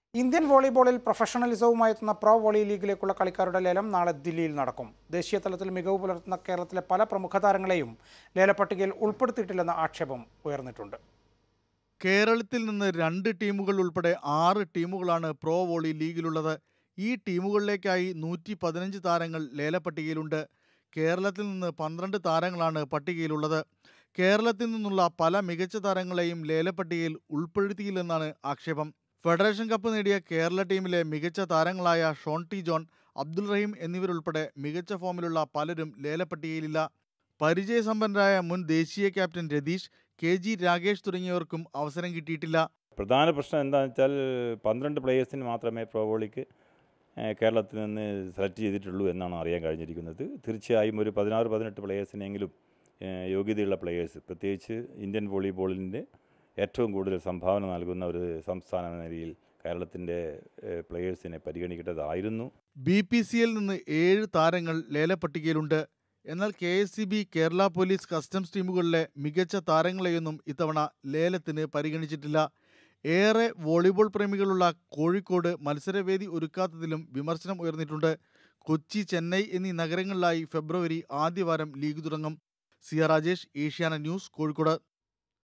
Indian വോളിബോളിൽ പ്രൊഫഷണലിസവുമായി എത്തുന്ന pro volley ലീഗിലേക്കുള്ള കളിക്കാരുടെ ലേലം നാളെ ദില്ലിയിൽ നടക്കും ദേശീയ തലത്തിൽ മികവ് പുലർത്തുന്ന കേരളത്തിലെ പല പ്രമുഖ താരങ്ങളെയും ലേലപ്പട്ടികയിൽ ഉൾപ്പെടുത്തിയിട്ടില്ലെന്ന ആക്ഷേപം ഉയർന്നിട്ടുണ്ട് കേരളത്തിൽ നിന്ന് രണ്ട് ടീമുകൾ ഉൾപ്പെടെ ആറ് ടീമുകളാണ് പ്രോ വോളി ലീഗിലുള്ളത് ഈ ടീമുകളിലേക്കായി നൂറ്റി പതിനഞ്ച് താരങ്ങൾ ലേലപ്പട്ടികയിലുണ്ട് കേരളത്തിൽ നിന്ന് പന്ത്രണ്ട് താരങ്ങളാണ് പട്ടികയിലുള്ളത് കേരളത്തിൽ നിന്നുള്ള പല മികച്ച താരങ്ങളെയും ലേലപ്പട്ടികയിൽ ഉൾപ്പെടുത്തിയില്ലെന്നാണ് ആക്ഷേപം ഫെഡറേഷൻ കപ്പ് നേടിയ കേരള ടീമിലെ മികച്ച താരങ്ങളായ ഷോൺ ടി ജോൺ അബ്ദുൾ റഹീം എന്നിവരുൾപ്പെടെ മികച്ച ഫോമിലുള്ള പലരും ലേലപ്പട്ടികയിലില്ല പരിചയസമ്പന്നരായ മുൻ ദേശീയ ക്യാപ്റ്റൻ രതീഷ് കെ ജി രാകേഷ് തുടങ്ങിയവർക്കും അവസരം കിട്ടിയിട്ടില്ല പ്രധാന പ്രശ്നം എന്താണെന്ന് വെച്ചാൽ പന്ത്രണ്ട് പ്ലേയേഴ്സിന് മാത്രമേ പ്രോ ബോളിക്ക് ഏഹ്, കേരളത്തിൽ നിന്ന് സെലക്ട് ചെയ്തിട്ടുള്ളൂ എന്നാണ് അറിയാൻ കഴിഞ്ഞിരിക്കുന്നത് തീർച്ചയായും ഒരു പതിനാറ് പതിനെട്ട് പ്ലേയേഴ്സിനെങ്കിലും ഏഹ്, യോഗ്യതയുള്ള പ്ലേയേഴ്സ് പ്രത്യേകിച്ച് ഇന്ത്യൻ വോളിബോളിൻ്റെ ഏറ്റവും കൂടുതൽ സംഭാവന നൽകുന്ന ഒരു സംസ്ഥാനം എന്ന നിലയിൽ കേരളത്തിൻ്റെ ഏഹ്, പ്ലേയേഴ്സിനെ പരിഗണിക്കേണ്ടതായിരുന്നു ബി പി സിയിൽ നിന്ന് ഏഴ് താരങ്ങൾ ലേലപ്പട്ടികയിലുണ്ട് എന്നാൽ കെ എസ് സി ബി കേരള പോലീസ് കസ്റ്റംസ് ടീമുകളിലെ മികച്ച താരങ്ങളെയൊന്നും ഇത്തവണ ലേലത്തിന് പരിഗണിച്ചിട്ടില്ല ഏറെ വോളിബോൾ പ്രേമികളുള്ള കോഴിക്കോട് മത്സരവേദി ഒരുക്കാത്തതിലും വിമർശനം ഉയർന്നിട്ടുണ്ട് കൊച്ചി ചെന്നൈ എന്നീ നഗരങ്ങളിലായി ഫെബ്രുവരി ആദ്യവാരം ലീഗ് തുടങ്ങും സിയ രാജേഷ് ഏഷ്യാന ന്യൂസ് കോഴിക്കോട്